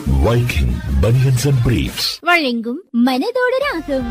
Viking Bunions and Briefs. வழங்கும் மனதோடு ராகம்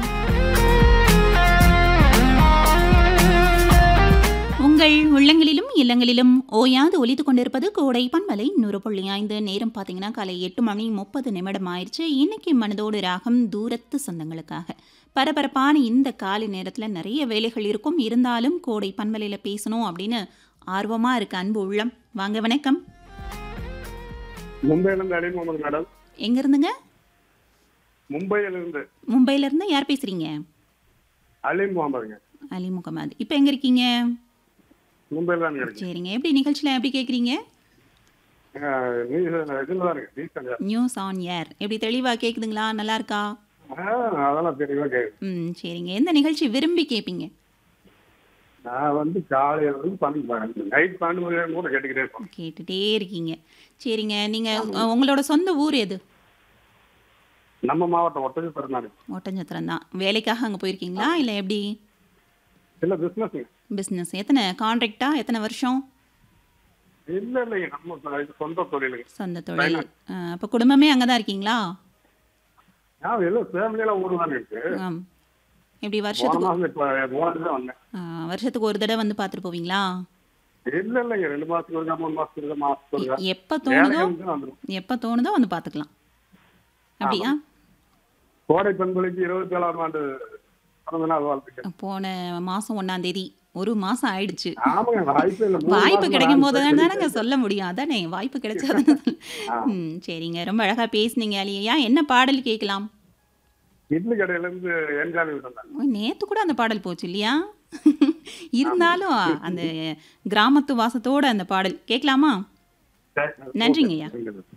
உங்கள் உள்ளங்களிலும் இல்லங்களிலும் ஓயாது ஒலித்துக் கொண்டிருப்பது கோடை பண்பலை நூறு புள்ளி ஐந்து நேரம் பார்த்தீங்கன்னா காலை எட்டு மணி முப்பது நிமிடம் ஆயிடுச்சு இன்னைக்கு மனதோடு ராகம் தூரத்து சொந்தங்களுக்காக பரபரப்பான இந்த காலை நேரத்தில் நிறைய வேலைகள் இருக்கும் இருந்தாலும் கோடை பண்பலையில் பேசணும் அப்படின்னு ஆர்வமாக இருக்கு அன்பு உள்ளம் வாங்க வணக்கம் மும்பையிலிருந்து அலி முகமது மேடம் எங்க இருந்துங்க மும்பையிலிருந்து மும்பையில இருந்து யார் பேசுறீங்க அலி முகமதுங்க அலி முகமது இப்போ எங்க இருக்கீங்க மும்பையில் தான் இருக்கு சரிங்க எப்படி நிகழ்ச்சியில் எப்படி கேட்குறீங்க அஹ் நீ இதில் தான் இருக்கு ரீசன் நியூஸ் ஆன் ஏர் எப்படி தெளிவாக கேட்குதுங்களா நல்லா இருக்கா அதெல்லாம் தெளிவாக கேட்குது ம் சரிங்க எந்த நிகழ்ச்சி விரும்பி கேட்பீங்க நான் வந்து காலையில இருந்து பன்னெண்டு நைட் பன்னெண்டு மணி நேரம் கூட கேட்டுக்கிட்டே இருப்பேன் கேட்டுட்டே இருக்கீங்க சரிங்க நீங்கள் உங்களோட சொந்த ஊர் எது நம்ம மாவட்டம் ஒட்டஞ்சு பிறந்தாரு ஒட்டஞ்சத்திரம் தான் வேலைக்காக அங்கே போயிருக்கீங்களா இல்லை எப்படி இல்லை பிஸ்னஸ் பிஸ்னஸ் எத்தனை கான்ட்ராக்டா எத்தனை வருஷம் இல்லை இல்லைங்க நம்ம சொ- இது சொந்த தொழிலுங்க சொந்த தொழில் அப்போ குடும்பமே அங்கே தான் இருக்கீங்களா நான் எல்லாம் ஃபேமிலியெல்லாம் ஊர் தானே இருக்கு ஆம் எப்படி போன வருஷத்துக்கு மாதம் இப்போ போனது தான் வந்தேன் ஆ, வருஷத்துக்கு ஒரு தடவை வந்து பார்த்துட்டு போவீங்களா இல்லை இல்லைங்க ரெண்டு மாதத்துக்கு ஒருக்கா மூணு மாதத்துக்கு ஒருக்கா மாதத்துக்கு ஒருக்கா எப்போ தோணுதோ வேலைக்கு வந்துடும் எப்போ தோணுதோ வந்து பார்த்துக்கலாம் அப்படியா கோடை பெண்களுக்கு இருபத்தி ஏழாம் ஆண்டு பிறந்த நாள் வாழ்த்துக்கள் போன மாதம் ஒன்றாம் தேதி ஒரு மாதம் ஆயிடுச்சு ஆமாங்க வாய்ப்பே இல்லை மூணு வாய்ப்பு மாசம் கிடைக்கும் போது நான் தானேங்க சொல்ல முடியும் அதானே வாய்ப்பு கிடைச்சாதானே சொல்ல- ம் சரிங்க ரொம்ப அழகா பேசுனீங்க அலியா என்ன பாடல் கேட்கலாம் இட்லி கடையில இருந்து என்ஜாமி விட்டாங்க ஓ, நேத்து கூட அந்த பாடல் போச்சு இல்லையா இருந்தாலும் அந்த கிராமத்து வாசத்தோட அந்த பாடல் கேட்கலாமா நன்றிங்கய்யா. நன்றி